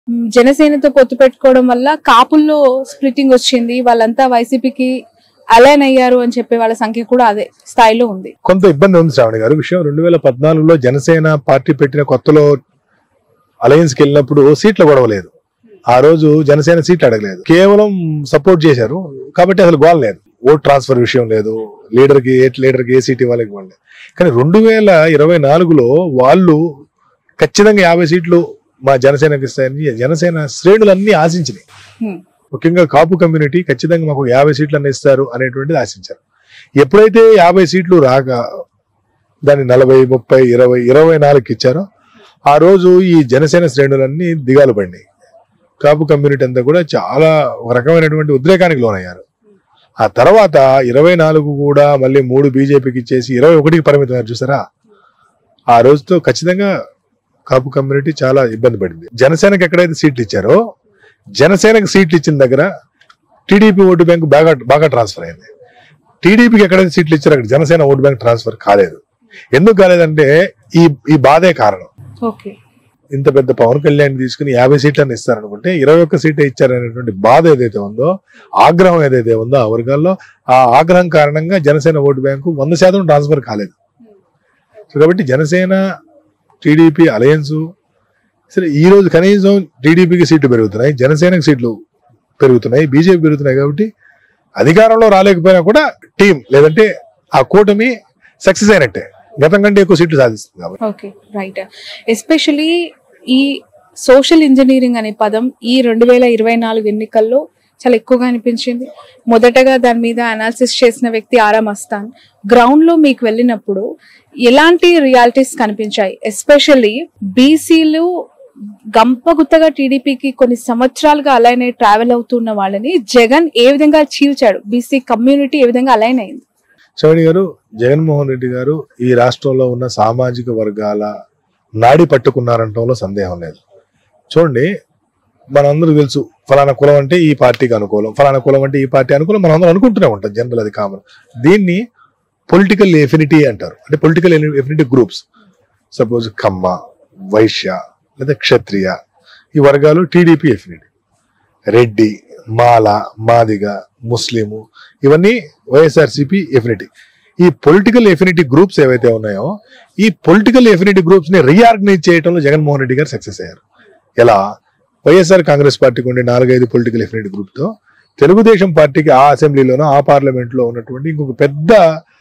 మ్, జనసేనతో పొత్తు పెట్టుకోవడం వల్ల కాపుల్లో స్ప్లిట్టింగ్ వచ్చింది వాళ్ళంతా వైసీపీకి అలైన్ అయ్యారు అని చెప్పే వాళ్ళ సంఖ్య కూడా అదే స్థాయిలో ఉంది కొంత ఇబ్బంది ఉంది శ్రావణి గారు విషయం రెండు వేల పద్నాలుగులో జనసేన పార్టీ పెట్టిన కొత్తలో అలయన్స్ కి వెళ్ళినప్పుడు సీట్ల గొడవ లేదు ఆ రోజు జనసేన సీట్లు అడగలేదు కేవలం సపోర్ట్ చేశారు కాబట్టి అసలు గోల్ లేదు ఓట్ ట్రాన్స్ఫర్ విషయం లేదు లీడర్ కి ఏ లీడర్ కి ఏ సీట్ ఇవ్వాలి ఇవ్వండి కానీ రెండు వేల ఇరవై నాలుగులో వాళ్ళు ఖచ్చితంగా యాభై సీట్లు మా జనసేనకి ఇస్తాయని జనసేన శ్రేణులన్నీ ఆశించినాయి హ్మ్. ముఖ్యంగా కాపు కమ్యూనిటీ ఖచ్చితంగా మాకు యాభై సీట్లు అన్న ఇస్తారు అనేటువంటిది ఆశించారు ఎప్పుడైతే యాభై సీట్లు రాక దాన్ని నలభై ముప్పై ఇరవై ఇరవై నాలుగుకి ఇచ్చారో ఆ రోజు ఈ జనసేన శ్రేణులన్నీ దిగాలు పడినాయి కాపు కమ్యూనిటీ అంతా కూడా చాలా ఒక రకమైనటువంటి ఉద్రేకానికి లోనయ్యారు ఆ తర్వాత ఇరవై నాలుగు కూడా మళ్ళీ మూడు బీజేపీకి ఇచ్చేసి ఇరవై ఒకటికి పరిమితమయ్యారు చూసారా ఆ రోజుతో ఖచ్చితంగా కాపు కమ్యూనిటీ చాలా ఇబ్బంది పడింది జనసేనకి ఎక్కడైతే సీట్లు ఇచ్చారో జనసేనకి సీట్లు ఇచ్చిన దగ్గర టీడీపీ ఓటు బ్యాంక్ బాగా బాగా ట్రాన్స్ఫర్ అయింది టీడీపీకి ఎక్కడైతే సీట్లు ఇచ్చారో అక్కడ జనసేన ఓటు బ్యాంక్ ట్రాన్స్ఫర్ కాలేదు ఎందుకు కాలేదంటే ఈ ఈ బాధే కారణం ఓకే ఇంత పెద్ద పవన్ కళ్యాణ్ తీసుకుని యాభై సీట్లను ఇస్తారనుకుంటే ఇరవై ఒక్క సీటే ఇచ్చారనేటువంటి బాధ ఏదైతే ఉందో ఆగ్రహం ఏదైతే ఉందో ఆ వర్గాల్లో ఆ ఆగ్రహం కారణంగా జనసేన ఓటు బ్యాంకు వంద శాతం ట్రాన్స్ఫర్ కాలేదు సో కాబట్టి జనసేన టీడీపీ అలయన్స్ సరే ఈ రోజు కనీసం టీడీపీకి సీట్లు పెరుగుతున్నాయి జనసేనకి సీట్లు పెరుగుతున్నాయి బీజేపీ పెరుగుతున్నాయి కాబట్టి అధికారంలో రాలేకపోయినా కూడా టీం లేదంటే ఆ కూటమి సక్సెస్ అయినట్టే గతం కంటే ఎక్కువ సీట్లు సాధిస్తుంది కాబట్టి ఓకే రైట్ ఎస్పెషలీ ఈ సోషల్ ఇంజనీరింగ్ అనే పదం ఈ రెండు వేల ఇరవై నాలుగు ఎన్నికల్లో చాలా ఎక్కువగా అనిపించింది మొదటగా దాని మీద అనాలిసిస్ చేసిన వ్యక్తి ఆరా మస్తాన్ గ్రౌండ్ లో మీకు వెళ్ళినప్పుడు ఎలాంటి రియాలిటీస్ కనిపించాయి ఎస్పెషల్లీ బీసీలు గంపగుత్తగా టీడీపీకి కొన్ని సంవత్సరాలుగా అలైన్ అయి ట్రావెల్ అవుతున్న వాళ్ళని జగన్ ఏ విధంగా చీల్చాడు బీసీ కమ్యూనిటీ ఏ విధంగా అలైన్ అయింది చౌడి గారు జగన్మోహన్ రెడ్డి గారు ఈ రాష్ట్రంలో ఉన్న సామాజిక వర్గాల నాడి పట్టుకున్నారంటంలో సందేహం లేదు చూడండి మనందరూ తెలుసు ఫలానా కులం అంటే ఈ పార్టీకి అనుకూలం ఫలానా కులం అంటే ఈ పార్టీ అనుకూలం మనం అందరం అనుకుంటూనే ఉంటాం జనరల్ అది కామన్ దీన్ని పొలిటికల్ ఎఫినిటీ అంటారు అంటే political affinity groups suppose Kamma Vaishya లేదా క్షత్రియ ఈ వర్గాలు టీడీపీ ఎఫినిటీ రెడ్డి మాల మాదిగ ముస్లిము ఇవన్నీ వైఎస్ఆర్సిపి ఎఫినిటీ ఈ పొలిటికల్ ఎఫినిటీ గ్రూప్స్ ఏవైతే ఉన్నాయో ఈ పొలిటికల్ ఎఫినిటీ గ్రూప్స్ ని రీఆర్గనైజ్ చేయడంలో జగన్మోహన్ రెడ్డి గారు సక్సెస్ అయ్యారు ఎలా వైఎస్ఆర్ కాంగ్రెస్ పార్టీకి ఉండే నాలుగైదు పొలిటికల్ ఎఫినిటీ గ్రూప్ తో తెలుగుదేశం పార్టీకి ఆ అసెంబ్లీలోనో ఆ పార్లమెంట్ లో ఉన్నటువంటి ఇంకొక పెద్ద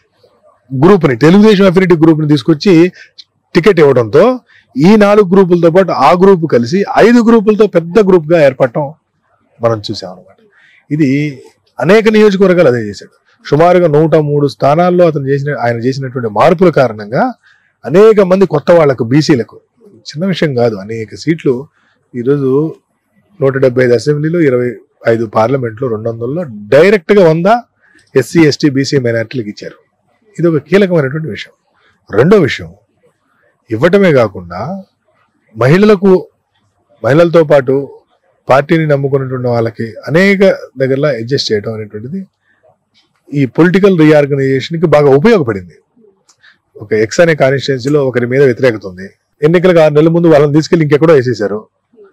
గ్రూప్ ని తెలుగుదేశం అఫినిటీ గ్రూప్ ని తీసుకొచ్చి టికెట్ ఇవ్వడంతో ఈ నాలుగు గ్రూపులతో పాటు ఆ గ్రూప్ కలిసి ఐదు గ్రూపులతో పెద్ద గ్రూప్ గా ఏర్పడటం మనం చూసాం అనమాట ఇది అనేక నియోజకవర్గాలు అదే చేశాడు సుమారుగా నూట మూడు స్థానాల్లో అతను చేసిన ఆయన చేసినటువంటి మార్పుల కారణంగా అనేక మంది కొత్త వాళ్లకు బీసీలకు చిన్న విషయం కాదు అనేక సీట్లు ఈరోజు నూట డెబ్బై ఐదు అసెంబ్లీలో ఇరవై ఐదు పార్లమెంట్లో రెండు వందల్లో డైరెక్ట్ గా వంద ఎస్సీ ఎస్టీ బీసీ మైనార్టీలకు ఇచ్చారు ఇది ఒక కీలకమైనటువంటి విషయం రెండో విషయం ఇవ్వటమే కాకుండా మహిళలకు మహిళలతో పాటు పార్టీని నమ్ముకున్నటువంటి వాళ్ళకి అనేక దగ్గరలో అడ్జస్ట్ చేయడం అనేటువంటిది ఈ పొలిటికల్ రీఆర్గనైజేషన్ కి బాగా ఉపయోగపడింది ఒక ఎక్స్ అనే కాన్స్టిట్యున్సీలో ఒకరి మీద వ్యతిరేకత ఉంది ఎన్నికలకు ఆరు నెలల ముందు వాళ్ళని తీసుకెళ్లి ఇంకెక్కడో వేసేశారు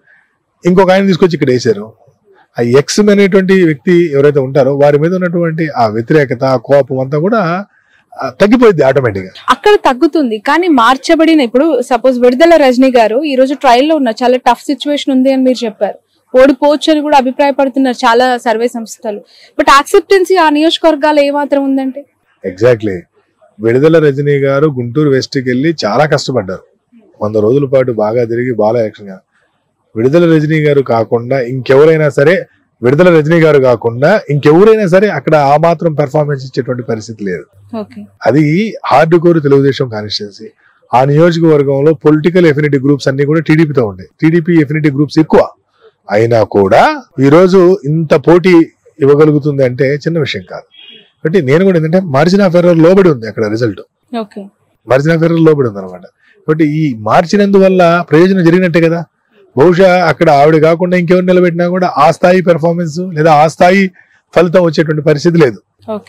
ఇంకొక ఆయన తీసుకొచ్చి ఇక్కడ వేశారు ఆ ఎక్స్ అనేటువంటి వ్యక్తి ఎవరైతే ఉంటారో వారి మీద ఉన్నటువంటి ఆ వ్యతిరేకత ఆ కోపం అంతా కూడా ఆ, తగ్గిపోయింది ఆటోమేటిక్ గా అక్కడ తగ్గుతుంది కానీ మార్చబడిన ఇప్పుడు సపోజ్ విడుదల రజనీ గారు ఈ రోజు ట్రయల్ లో ఉన్నారు చాలా టఫ్ సిచ్యువేషన్ ఉంది అని మీరు చెప్పారు ఓడిపోవచ్చు అని కూడా అభిప్రాయపడుతున్నారు చాలా సర్వే సంస్థలు బట్ యాక్సెప్టెన్సీ ఆ నియోజకవర్గాలు ఏమాత్రం ఉందంటే ఎగ్జాక్ట్లీ విడుదల రజనీ గారు గుంటూరు వెస్ట్కి వెళ్ళి చాలా కష్టపడ్డారు వంద రోజుల పాటు బాగా తిరిగి బాగా యాక్షన్ విడుదల రజనీ గారు కాకుండా ఇంకెవరైనా సరే విడుదల రజనీ గారు కాకుండా ఇంకెవరైనా సరే అక్కడ ఆ మాత్రం పెర్ఫార్మెన్స్ ఇచ్చేటువంటి పరిస్థితి లేదు ఓకే అది హార్డ్ కోర్ తెలుగుదేశం కాన్స్టిట్యున్సీ ఆ నియోజకవర్గంలో పొలిటికల్ ఎఫినిటీ గ్రూప్స్ అన్ని కూడా టీడీపీతో ఉంటాయి టీడీపీ ఎఫినిటీ గ్రూప్స్ ఎక్కువ అయినా కూడా ఈ రోజు ఇంత పోటీ ఇవ్వగలుగుతుంది అంటే చిన్న విషయం కాదు కాబట్టి నేను కూడా ఏంటంటే మార్జిన్ ఆఫ్ ఎర్రర్ లోబడి ఉంది అక్కడ result okay margin of error లోబడి ఉంది అనమాట కాబట్టి ఈ మార్చినందువల్ల ప్రయోజనం జరిగినట్టే కదా బహుశా అక్కడ ఆవిడ కాకుండా ఇంకెవరు నిలబెట్టినా కూడా ఆ స్థాయి పెర్ఫార్మెన్స్ లేదా ఆ స్థాయి ఫలితం వచ్చేటువంటి పరిస్థితి లేదు ఓకే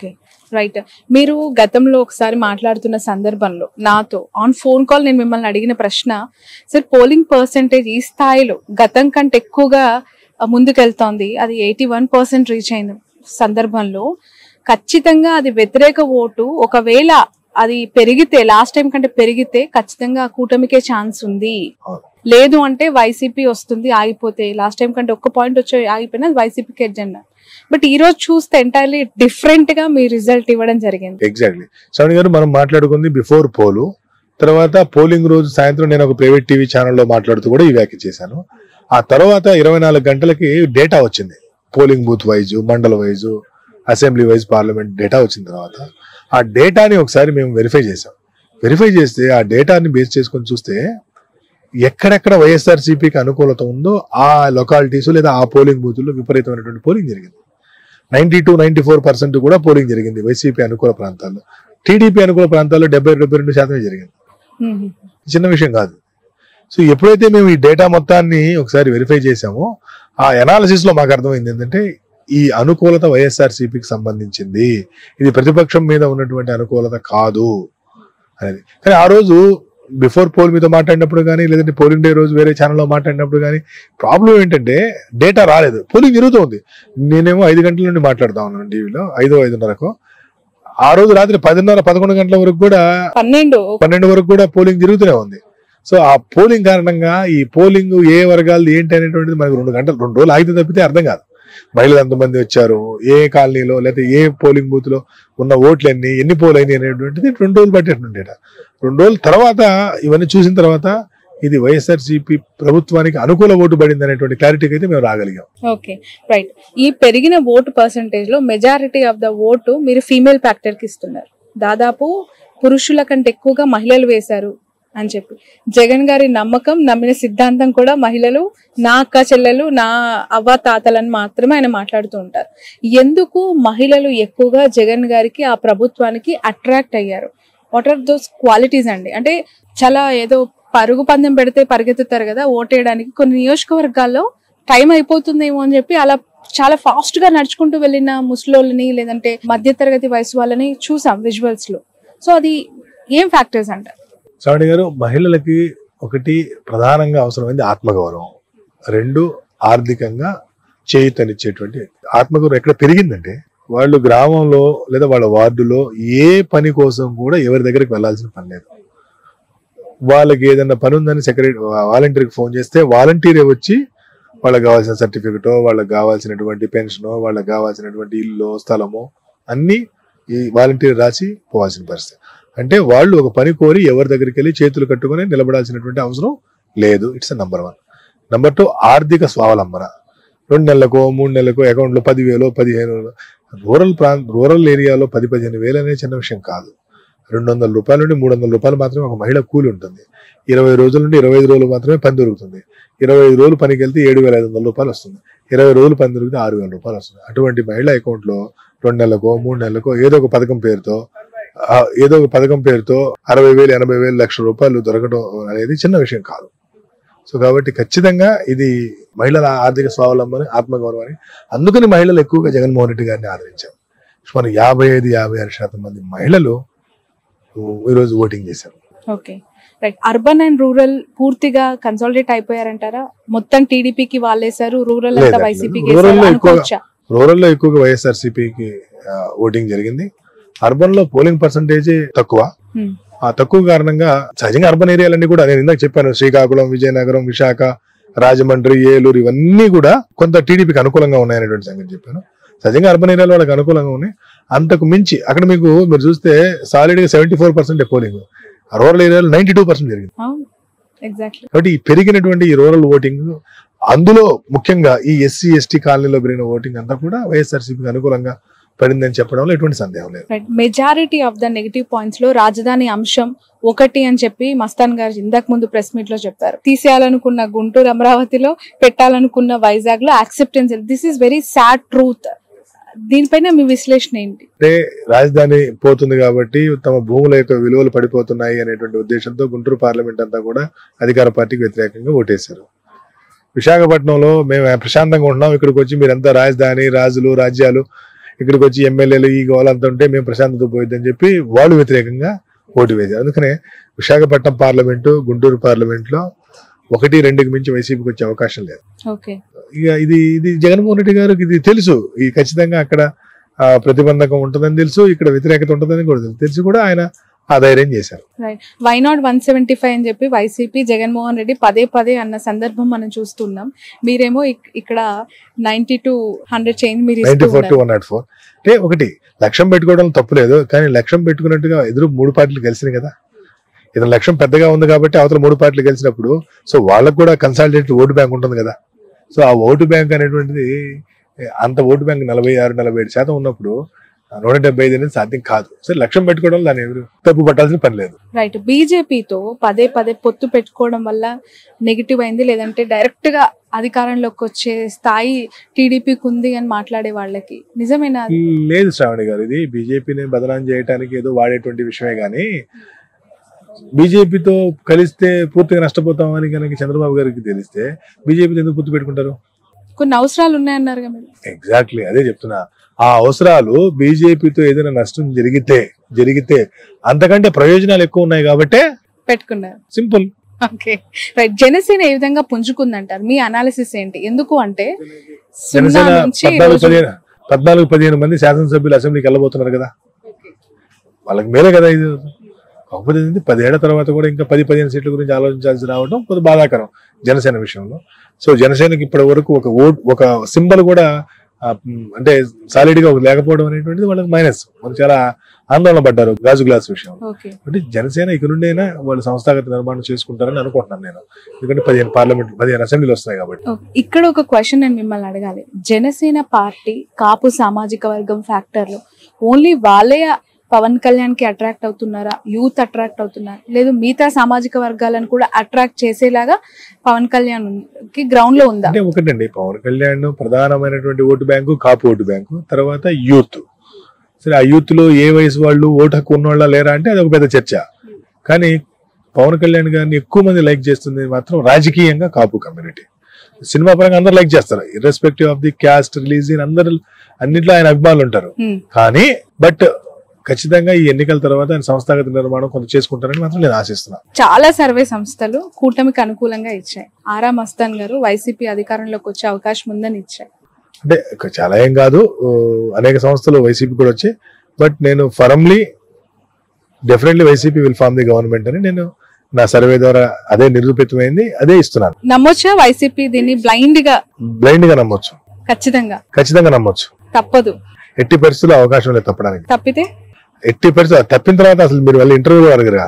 రైట్ మీరు గతంలో ఒకసారి మాట్లాడుతున్న సందర్భంలో నాతో ఆన్ ఫోన్ కాల్ నేను మిమ్మల్ని అడిగిన ప్రశ్న సార్ పోలింగ్ పర్సంటేజ్ ఈ స్థాయిలో గతం కంటే ఎక్కువగా ఆ, ముందుకెళ్తోంది అది ఎయిటీ వన్ పర్సెంట్ రీచ్ అయిన సందర్భంలో ఖచ్చితంగా అది వ్యతిరేక ఓటు ఒకవేళ అది పెరిగితే లాస్ట్ టైం కంటే పెరిగితే ఖచ్చితంగా ఆ కూటమికే ఛాన్స్ ఉంది అవును. లేదు అంటే వైసీపీ వస్తుంది ఆగిపోతే లాస్ట్ టైం కంటే ఒక్క పాయింట్ వచ్చి ఆగిపోయినా వైసీపీకి ఎజెండా బట్ ఈ రోజు చూస్తే ఎంటైర్లీ డిఫరెంట్ గా మీ రిజల్ట్ ఇవ్వడం జరిగింది ఎగ్జాక్ట్లీ శ్రవణ్ గారు మనం మాట్లాడుకుంది బిఫోర్ పోలు తర్వాత పోలింగ్ రోజు సాయంత్రం నేను ఒక ప్రైవేట్ టీవీ ఛానల్లో మాట్లాడుతూ కూడా ఈ వ్యాఖ్య చేశాను ఆ తర్వాత ఇరవై నాలుగు గంటలకి డేటా వచ్చింది పోలింగ్ బూత్ వైజ్ మండల wise assembly wise parliament data వచ్చిన తర్వాత ఆ డేటాని ఒకసారి మేము వెరిఫై చేసాం వెరిఫై చేస్తే ఆ డేటాని బేస్ చేసుకొని చూస్తే ఎక్కడెక్కడ వైఎస్ఆర్ సిపికి అనుకూలత ఉందో ఆ లొకాలిటీస్ లేదా ఆ పోలింగ్ బూతుల్లో విపరీతమైనటువంటి పోలింగ్ జరిగింది ninety two ninety four percent కూడా పోలింగ్ జరిగింది వైసీపీ అనుకూల ప్రాంతాల్లో టీడీపీ అనుకూల ప్రాంతాల్లో డెబ్బై డెబ్బై రెండు శాతమే జరిగింది మ్మ్. చిన్న విషయం కాదు సో ఎప్పుడైతే మేము ఈ డేటా మొత్తాన్ని ఒకసారి వెరిఫై చేసామో ఆ అనాలిసిస్ లో మాకు అర్థమైంది ఏంటంటే ఈ అనుకూలత వైఎస్ఆర్ సిపికి సంబంధించింది ఇది ప్రతిపక్షం మీద ఉన్నటువంటి అనుకూలత కాదు అనేది కానీ ఆ రోజు బిఫోర్ పోల్ మీతో మాట్లాడినప్పుడు కానీ లేదంటే పోలింగ్ డే రోజు వేరే ఛానల్లో మాట్లాడినప్పుడు కానీ ప్రాబ్లం ఏంటంటే డేటా రాలేదు పోలింగ్ జరుగుతుంది నేనేమో ఐదు గంటల నుండి మాట్లాడుతా ఉన్నాను టీవీలో ఐదో ఐదున్నరకు ఆ రోజు రాత్రి పదిన్నర పదకొండు గంటల వరకు కూడా పన్నెండు పన్నెండు వరకు కూడా పోలింగ్ జరుగుతూనే ఉంది సో ఆ పోలింగ్ కారణంగా ఈ పోలింగ్ ఏ వర్గాలు ఏంటి అనేటువంటిది మనకు రెండు గంటలు రెండు రోజులు ఆగితే తప్పితే అర్థం కాదు మహిళలు ఎంతమంది వచ్చారు ఏ కాలనీలో లేకపోతే ఏ పోలింగ్ బూత్ లో ఉన్న ఓట్లు ఎన్ని ఎన్ని పోల్ అయినాయి అనేటువంటిది రెండు రోజులు పట్టేటుండేట రెండు రోజుల తర్వాత ఇవన్నీ చూసిన తర్వాత ఇది వైఎస్ఆర్సీపీ ప్రభుత్వానికి అనుకూల ఓటు పడింది అనేటువంటి క్లారిటీకి అయితే మేము రాగలిగాం ఓకే రైట్ ఈ పెరిగిన ఓటు పర్సంటేజ్ లో మెజారిటీ ఆఫ్ ద ఓటు మీరు ఫీమేల్ ఫ్యాక్టర్ కి ఇస్తున్నారు దాదాపు పురుషుల కంటే ఎక్కువగా మహిళలు వేశారు అని చెప్పి జగన్ గారి నమ్మకం నమ్మిన సిద్ధాంతం కూడా మహిళలు నా అక్క చెల్లెలు నా అవ్వ తాతలని మాత్రమే ఆయన మాట్లాడుతూ ఉంటారు ఎందుకు మహిళలు ఎక్కువగా జగన్ గారికి ఆ ప్రభుత్వానికి అట్రాక్ట్ అయ్యారు వాట్ ఆర్ దోస్ క్వాలిటీస్ అండి అంటే చాలా ఏదో పరుగు పందెం పెడితే పరిగెత్తుతారు కదా ఓటేయడానికి కొన్ని నియోజకవర్గాల్లో టైం అయిపోతుందేమో అని చెప్పి అలా చాలా ఫాస్ట్ గా నడుచుకుంటూ వెళ్ళిన ముసలోళ్ళని లేదంటే మధ్యతరగతి వయసు వాళ్ళని చూసాం విజువల్స్ లో సో అది ఏం ఫ్యాక్టర్స్ అంటారు శ్రావణి గారు మహిళలకి ఒకటి ప్రధానంగా అవసరమైంది ఆత్మగౌరవం రెండు ఆర్థికంగా చేయుతనిచ్చేటువంటి వ్యక్తి. ఆత్మగౌరవం ఎక్కడ పెరిగిందంటే వాళ్ళు గ్రామంలో లేదా వాళ్ళ వార్డులో ఏ పని కోసం కూడా ఎవరి దగ్గరికి వెళ్ళాల్సిన పని లేదు వాళ్ళకి ఏదైనా పని ఉందని సెక్రటరీ వాలంటీర్కి ఫోన్ చేస్తే వాలంటీరే వచ్చి వాళ్ళకి కావాల్సిన సర్టిఫికెట్ వాళ్ళకి కావాల్సినటువంటి పెన్షన్ వాళ్ళకి కావాల్సినటువంటి ఇల్లు స్థలము అన్ని ఈ వాలంటీర్ రాసి పోవాల్సిన పరిస్థితి అంటే వాళ్ళు ఒక పని కోరి ఎవరి దగ్గరికి వెళ్ళి చేతులు కట్టుకొని నిలబడాల్సినటువంటి అవసరం లేదు it's number one number two ఆర్థిక స్వావలంబన రెండు నెలలకో మూడు నెలలకో అకౌంట్లో పదివేలు పదిహేను వేలు. రూరల్ ప్రాంత రూరల్ ఏరియాలో పది పదిహేను వేలు అనేది చిన్న విషయం కాదు రెండు వందల రూపాయల నుండి మూడు వందల రూపాయలు మాత్రమే ఒక మహిళ కూలి ఉంటుంది ఇరవై రోజుల నుండి ఇరవై ఐదు రోజులు మాత్రమే పని దొరుకుతుంది ఇరవై ఐదు రోజులు పనికి వెళ్తే ఏడు వేల ఐదు వందల రూపాయలు వస్తుంది ఇరవై రోజులు పని దొరికితే ఆరు వేల రూపాయలు వస్తుంది అటువంటి మహిళ అకౌంట్లో రెండు నెలలకో మూడు నెలలకో ఏదో ఒక పథకం పేరుతో ఆ, ఏదో ఒక పథకం పేరుతో అరవై వేలు ఎనభై వేలు లక్ష రూపాయలు దొరకడం అనేది చిన్న విషయం కాదు సో కాబట్టి ఖచ్చితంగా ఇది మహిళల ఆర్థిక స్వావలంబన ఆత్మగౌరవాన్ని అందుకని మహిళలు ఎక్కువగా జగన్మోహన్ రెడ్డి గారిని ఆదరించారు సుమారు యాభై ఐదు యాభై ఆరు శాతం మంది మహిళలు ఈరోజు ఓటింగ్ చేశారు okay right urban and rural పూర్తిగా కన్సాలిడేట్ అయిపోయారంటారా మొత్తం టీడీపీకి వాళ్ళేశారు రూరల్ అంతా లేదండి. వైసీపీకి Rural లో ఎక్కువ- అనుకోవచ్చా రూరల్ లో ఎక్కువగా వైఎస్ఆర్సీపీకి ఓటింగ్ జరిగింది అర్బన్ లో పోలింగ్ పర్సంటేజ్ తక్కువ Hmm. ఆ తక్కువ కారణంగా సహజంగా అర్బన్ ఏరియాలన్నీ కూడా నేను ఇందాక చెప్పాను శ్రీకాకుళం విజయనగరం విశాఖ రాజమండ్రి ఏలూరు ఇవన్నీ కూడా కొంత టీడీపీకి అనుకూలంగా ఉన్నాయనేటువంటి సంగతి చెప్పాను సహజంగా అర్బన్ ఏరియాలో వాళ్ళకి అనుకూలంగా ఉన్నాయి అంతకు మించి అక్కడ మీకు మీరు చూస్తే సాలిడ్ గా seventy four percent polling rural ఏరియాలో నైన్టీ టూ పర్సెంట్ జరిగింది అవును ఎగ్జాక్ట్లీ కాబట్టి ఈ పెరిగినటువంటి ఈ రూరల్ ఓటింగ్ అందులో ముఖ్యంగా ఈ ఎస్సీ ఎస్టీ కాలనీలో పెరిగిన ఓటింగ్ అంతా కూడా వైఎస్ఆర్సీపీకి అనుకూలంగా పడిందని చెప్పడంలో ఎటువంటి సందేహం లేదు right majority of the negative points లో రాజధాని అంశం ఒకటి అని చెప్పి మస్తాన్ గారు ఇంతకు ముందు ప్రెస్ మీట్ లో చెప్పారు తీసేయాలనుకున్న గుంటూరు అమరావతిలో పెట్టాలనుకున్న వైజాగ్ లో acceptance this is very sad truth దీనిపైన మీ విశ్లేషణ ఏంటి అంటే రాజధాని పోతుంది కాబట్టి తమ భూముల యొక్క విలువలు పడిపోతున్నాయి అనేటువంటి ఉద్దేశంతో గుంటూరు పార్లమెంట్ అంతా కూడా అధికార పార్టీకి వ్యతిరేకంగా ఓటేశారు విశాఖపట్నంలో మేము ప్రశాంతంగా ఉంటున్నాం ఇక్కడికి వచ్చి మీరంతా రాజధాని రాజులు రాజ్యాలు ఇక్కడికి వచ్చి ఎమ్మెల్యేలు ఈ గోలంతా ఉంటే మేము ప్రశాంతత పోయిద్దని చెప్పి వాళ్ళు వ్యతిరేకంగా ఓటు వేశారు అందుకనే విశాఖపట్నం పార్లమెంటు గుంటూరు పార్లమెంట్ లో ఒకటి రెండుకి మించి వైసీపీకి వచ్చే అవకాశం లేదు ఓకే ఇక ఇది ఇది జగన్మోహన్ రెడ్డి గారికి ఇది తెలుసు ఈ ఖచ్చితంగా అక్కడ ఆ, ప్రతిబంధకం ఉంటుందని తెలుసు ఇక్కడ వ్యతిరేకత ఉంటుందని కూడా తెలుసు తెలిసి కూడా ఆయన ఆ ధైర్యం చేశారు right why not one seventy five అని చెప్పి వైసీపీ జగన్మోహన్ రెడ్డి పదే పదే అన్న సందర్భం మనం చూస్తున్నాం మీరేమో ఇక్- ఇక్కడ నైన్టీ టు హండ్రెడ్ చేంజ్ మీరు నైన్టీ ఇస్తూ ఫోర్ టు ఉన్నారు. వన్ నాట్ ఫోర్ అంటే ఒకటి లక్ష్యం పెట్టుకోవడం తప్పులేదు కానీ లక్ష్యం పెట్టుకున్నట్టుగా ఎదురు మూడు పార్టీలు కలిసినాయి కదా ఇతని లక్ష్యం పెద్దగా ఉంది కాబట్టి అవతల మూడు పార్టీలు కలిసినప్పుడు సో వాళ్ళకు కూడా కన్సాలిడేట్ ఓటు బ్యాంక్ ఉంటుంది కదా సో ఆ ఓటు బ్యాంక్ అనేటువంటిది అంత ఓటు బ్యాంక్ నలభై ఆరు నలభై ఏడు శాతం ఉన్నప్పుడు ఆ నూట డెబ్బై ఐదు అనేది సాధ్యం కాదు సో లక్ష్యం పెట్టుకోవడం దాన్ని ఎవరు తప్పు పట్టాల్సిన పని లేదు రైట్ బీజేపీతో పదే పదే పొత్తు పెట్టుకోవడం వల్ల నెగిటివ్ అయింది లేదంటే డైరెక్ట్ గా అధికారంలోకి వచ్చే స్థాయి టీడీపీకి ఉంది అని మాట్లాడే వాళ్ళకి నిజమేనా అది? లేదు శ్రావణి గారు ఇది బీజేపీని బదనాం చేయడానికి ఏదో వాడేటువంటి విషయమే కానీ బీజేపీతో కలిస్తే పూర్తిగా నష్టపోతామని కనుక చంద్రబాబు గారికి తెలిస్తే బీజేపీతో ఎందుకు పొత్తు పెట్టుకుంటారు కొన్ని అవసరాలు ఉన్నాయన్నారు కదా మీరు ఎగ్జాక్ట్లీ అదే చెప్తున్నా ఆ అవసరాలు బీజేపీతో ఏదైనా నష్టం జరిగితే జరిగితే అంతకంటే ప్రయోజనాలు ఎక్కువ ఉన్నాయి కాబట్టే పెట్టుకున్నారు సింపుల్ ఓకే రైట్ జనసేన ఏ విధంగా పుంజుకుందంటారు మీ అనాలిసిస్ ఏంటి ఎందుకు అంటే సున్నా జనసేన నుంచి పద్నాలుగు ఈరోజు- పదిహేను పద్నాలుగు పదిహేను మంది శాసనసభ్యులు అసెంబ్లీకి వెళ్ళబోతున్నారు కదా వాళ్ళకి మేలే కదా ఇది కాకపోతే ఏంటంటే పదేళ్ల తర్వాత కూడా ఇంకా పది పదిహేను సీట్ల గురించి ఆలోచించాల్సి రావడం కొంచెం బాధాకరం జనసేన విషయంలో సో జనసేనకి ఇప్పటి వరకు ఒక ఓట్ ఒక సింబల్ కూడా ఆ, మ్, అంటే సాలిడ్ గా ఒక లేకపోవడం అనేటువంటిది వాళ్ళకి మైనస్ వాళ్ళు చాలా ఆందోళన పడ్డారు గాజు గ్లాస్ విషయంలో ఓకే అంటే జనసేన ఇక నుండైనా వాళ్ళు సంస్థాగత నిర్మాణం చేసుకుంటారని అనుకుంటున్నాను నేను ఎందుకంటే పదిహేను పార్లమెంట్ పదిహేను అసెంబ్లీలు వస్తాయి కాబట్టి ఓకే. ఇక్కడ ఒక క్వశ్చన్ నేను మిమ్మల్ని అడగాలి జనసేన పార్టీ కాపు సామాజిక వర్గం ఫ్యాక్టర్ లో ఓన్లీ వాళ్ళే పవన్ కళ్యాణ్ కి అట్రాక్ట్ అవుతున్నారా యూత్ అట్రాక్ట్ అవుతున్నారా లేదు మిగతా సామాజిక వర్గాలను కూడా అట్రాక్ట్ చేసేలాగా పవన్ కళ్యాణ్ కి గ్రౌండ్ లో ఉందా అంటే ఒకటండి పవన్ కళ్యాణ్ ప్రధానమైనటువంటి vote bank Kapu vote bank తర్వాత యూత్ సరే ఆ యూత్ లో ఏ వయసు వాళ్ళు ఓటు హక్కు ఉన్నవాళ్ళ లేరా అంటే అది ఒక పెద్ద చర్చ కానీ పవన్ కళ్యాణ్ గారిని ఎక్కువ మంది లైక్ చేస్తుంది మాత్రం రాజకీయంగా కాపు కమ్యూనిటీ సినిమా పరంగా అందరు లైక్ చేస్తారు irrespective of the caste release అందరు అన్నిట్లో ఆయన అభిమానులు ఉంటారు హ్మ్. కానీ బట్ ఖచ్చితంగా ఈ ఎన్నికల తర్వాత ఆయన సంస్థాగత నిర్మాణం కొంత చేసుకుంటారని మాత్రం నేను ఆశిస్తున్నాను చాలా సర్వే సంస్థలు కూటమికి అనుకూలంగా ఇచ్చాయి ఆరా మస్తాన్ గారు వైసీపీ అధికారంలోకి వచ్చే అవకాశం ఉందని ఇచ్చాయి అంటే ఇక చాలా ఏం కాదు ఓ, అనేక సంస్థలు వైసీపీ కూడా వచ్చాయి బట్ నేను firmly definitely YCP will form the government అని నేను నా సర్వే ద్వారా అదే నిరూపితమైంది అదే ఇస్తున్నాను నమ్మొచ్చా వైసీపీ దీన్ని బ్లైండ్ గా బ్లైండ్ గా నమ్మొచ్చు ఖచ్చితంగా ఖచ్చితంగా నమ్మొచ్చు తప్పదు ఎట్టి పరిస్థితుల్లో అవకాశం లేదు తప్పడానికి తప్పితే ఎట్టి పరిస్థితులు తప్పిన తర్వాత అసలు మీరు వెళ్ళి ఇంటర్వ్యూ అడగరా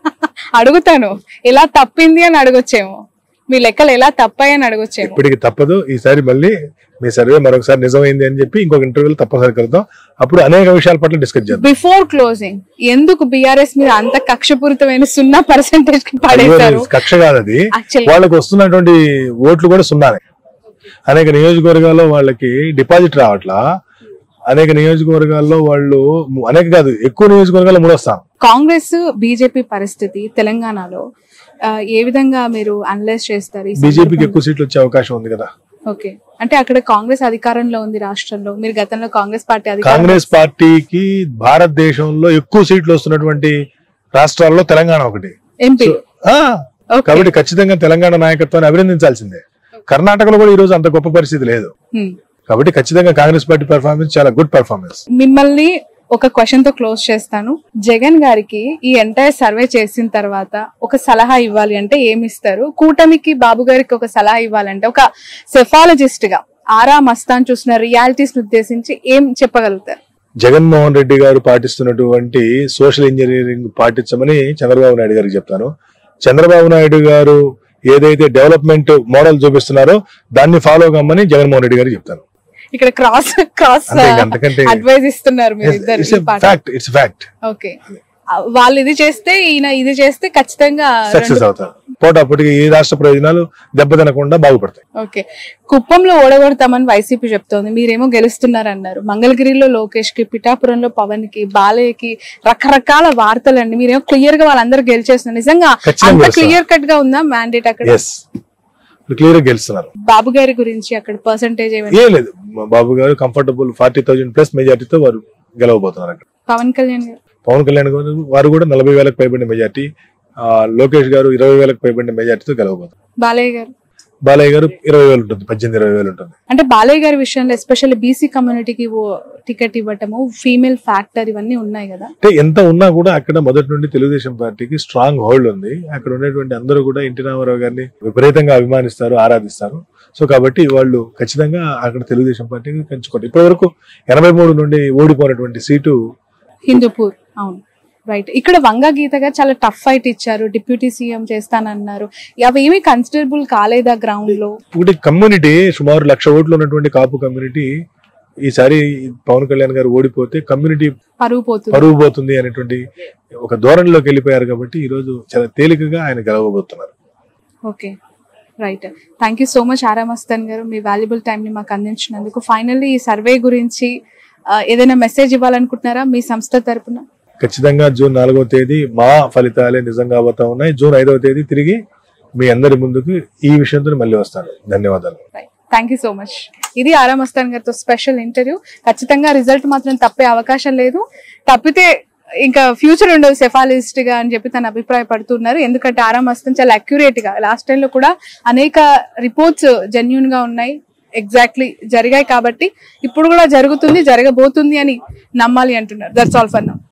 అడుగుతాను ఎలా తప్పింది అని అడగొచ్చేమో మీ లెక్కలు ఎలా తప్పాయి అని అడగొచ్చేమో ఇప్పటికి తప్పదు ఈసారి మళ్ళీ మీ సర్వే మరొకసారి నిజమైంది అని చెప్పి ఇంకొక ఇంటర్వ్యూలో తప్పనిసరి కలుద్దాం అప్పుడు అనేక విషయాల పట్ల డిస్కస్ చేద్దాం బిఫోర్ క్లోజింగ్ ఎందుకు బిఆర్ఎస్ మీద అంత కక్షపూరితమైన సున్నా పర్సెంటేజ్ కి పడేశారు కక్ష కాదు అది యాక్చువల్లీ వాళ్ళకి వస్తున్నటువంటి ఓట్లు కూడా సున్నానే అనేక నియోజకవర్గాల్లో వాళ్ళకి డిపాజిట్ రావట్లా అనేక నియోజకవర్గాల్లో వాళ్ళు అనేక కాదు ఎక్కువ నియోజకవర్గాల్లో మూడొస్తాం కాంగ్రెస్ బీజేపీ పరిస్థితి తెలంగాణలో ఆ, ఏ విధంగా మీరు అనలైజ్ చేస్తారు ఈ బీజేపీకి సందర్భంలో? ఎక్కువ సీట్లు వచ్చే అవకాశం ఉంది కదా ఓకే అంటే అక్కడ కాంగ్రెస్ అధికారంలో ఉంది రాష్ట్రంలో మీరు గతంలో కాంగ్రెస్ పార్టీ అధికారం కాంగ్రెస్ పార్టీకి భారతదేశంలో ఎక్కువ సీట్లు వస్తున్నటువంటి రాష్ట్రాల్లో తెలంగాణ ఒకటి ఎంపీ ఆ, ఓకే కాబట్టి ఖచ్చితంగా తెలంగాణ నాయకత్వాన్ని అభినందించాల్సిందే కర్ణాటకలో కూడా ఈ రోజు అంత గొప్ప పరిస్థితి లేదు హ్మ్. కాబట్టి ఖచ్చితంగా కాంగ్రెస్ పార్టీ పెర్ఫార్మెన్స్ చాలా గుడ్ పెర్ఫార్మెన్స్ మిమ్మల్ని ఒక క్వశ్చన్ తో క్లోజ్ చేస్తాను జగన్ గారికి ఈ ఎంటైర్ సర్వే చేసిన తర్వాత ఒక సలహా ఇవ్వాలి అంటే ఏమి ఇస్తారు కూటమికి బాబు గారికి ఒక సలహా ఇవ్వాలంటే ఒక సెఫాలజిస్ట్ గా ఆరా మస్తాన్ చూసిన రియాలిటీస్ ఉద్దేశించి ఏం చెప్పగలుగుతారు జగన్మోహన్ రెడ్డి గారు పాటిస్తున్నటువంటి సోషల్ ఇంజనీరింగ్ పాటించమని చంద్రబాబు నాయుడు గారికి చెప్తాను చంద్రబాబు నాయుడు గారు ఏదైతే డెవలప్మెంట్ మోడల్ చూపిస్తున్నారో దాన్ని ఫాలో కమ్మని జగన్మోహన్ రెడ్డి గారికి చెప్తాను ఇక్కడ క్రాస్ క్రాస్ అంతే ఇంక అంతకంటే అడ్వైజ్ ఇస్తున్నారు మీరు ఇద్దరు it's fact it's fact okay వాళ్ళు ఇది చేస్తే ఈయన ఇది చేస్తే ఖచ్చితంగా సక్సెస్ అవుతారు పోటాపోటీగా ఈ రాష్ట్ర ప్రయోజనాలు దెబ్బతినకుండా బాగుపడతాయి ఓకే కుప్పంలో ఓడగొడతామని వైసీపీ చెప్తోంది మీరేమో గెలుస్తున్నారు అన్నారు మంగళగిరిలో లోకేష్ కి పిఠాపురంలో పవన్ కి బాలయ్యకి రకరకాల వార్తలండి మీరేమో క్లియర్ గా వాళ్ళందరూ గెలిచేస్తున్నారు నిజంగా ఖచ్చితంగా అంత గెలుస్తారు. క్లియర్ కట్ గా ఉందా మ్యాండేట్ అక్కడ ఎస్ క్లియర్ గా గెలుస్తున్నారు బాబు గారి గురించి అక్కడ పర్సంటేజ్ ఏమైనా ఏం లేదు మా బాబు గారు కంఫర్టబుల్ ఫార్టీ థౌసండ్ ప్లస్ మెజార్టీతో వారు గెలవబోతున్నారు అక్కడ పవన్ కళ్యాణ్ గారు పవన్ కళ్యాణ్ గారు వారు కూడా నలభై వేలకు పైబడిన మెజార్టీ లోకేష్ గారు ఇరవై వేలకు పైబడిన మెజార్టీతో గెలవబోతున్నారు బాలయ్య గారు బాలయ్య గారు ఇరవై వేలు ఉంటుంది పద్దెనిమిది ఇరవై వేలు ఉంటుంది అంటే బాలయ్య గారి విషయంలో ఎస్పెషల్లీ బీసీ కమ్యూనిటీకి టికెట్ ఇవ్వటము ఫీమేల్ ఫ్యాక్టర్ ఇవన్నీ ఉన్నాయి కదా అంటే ఎంత ఉన్నా కూడా అక్కడ మొదటి నుండి తెలుగుదేశం పార్టీకి స్ట్రాంగ్ హోల్డ్ ఉంది అక్కడ ఉన్నటువంటి అందరూ కూడా ఎన్టీ రామారావు గారిని విపరీతంగా అభిమానిస్తారు ఆరాధిస్తారు సో కాబట్టి వాళ్ళు ఖచ్చితంగా అక్కడ తెలుగుదేశం పార్టీకి పెంచుకోండి ఇప్పటి వరకు ఎనభై మూడు నుండి ఓడిపోయినటువంటి సీటు హిందూపూర్ అవును రైట్ ఇక్కడ వంగ గీత గారు చాలా టఫ్ ఫైట్ ఇచ్చారు డిప్యూటీ సీఎం చేస్తానన్నారు అవి ఏమీ కన్సిడరబుల్ కాలేదా గ్రౌండ్ లో ఒకటి కమ్యూనిటీ సుమారు లక్ష ఓట్లు ఉన్నటువంటి కాపు కమ్యూనిటీ ఈసారి పవన్ కళ్యాణ్ గారు ఓడిపోతే కమ్యూనిటీ పరువు పోతుంది పరువు పోతుంది అనేటువంటి ఒక ధోరణిలోకి వెళ్ళిపోయారు కాబట్టి ఈ రోజు చాలా తేలికగా ఆయన గెలవబోతున్నారు okay right thank you so much Aaramastan గారు మీ వాల్యుబుల్ టైం ని మాకు అందించినందుకు ఫైనల్లీ ఈ సర్వే గురించి ఆ, ఏదైనా మెసేజ్ ఇవ్వాలనుకుంటున్నారా మీ సంస్థ తరపున ఖచ్చితంగా జూన్ నాలుగవ తేదీ మా ఫలితాలే నిజంగా అవుతా ఉన్నాయి జూన్ ఐదవ తేదీ తిరిగి మీ అందరి ముందుకు ఈ విషయంతో మళ్ళీ వస్తాను ధన్యవాదాలు థ్యాంక్ యూ సో మచ్ ఇది ఆరామస్తాన్ గారితో స్పెషల్ ఇంటర్వ్యూ ఖచ్చితంగా రిజల్ట్ మాత్రం తప్పే అవకాశం లేదు తప్పితే ఇంకా ఫ్యూచర్ ఉండదు సెఫాలిస్ట్ గా అని చెప్పి తను అభిప్రాయపడుతున్నారు ఎందుకంటే ఆరామస్తాన్ చాలా అక్యురేట్ గా లాస్ట్ టైం లో కూడా అనేక రిపోర్ట్స్ జెన్యున్ గా ఉన్నాయి ఎగ్జాక్ట్లీ జరిగాయి కాబట్టి ఇప్పుడు కూడా జరుగుతుంది జరగబోతుంది అని నమ్మాలి అంటున్నారు దట్స్ ఆల్ ఫర్ నౌ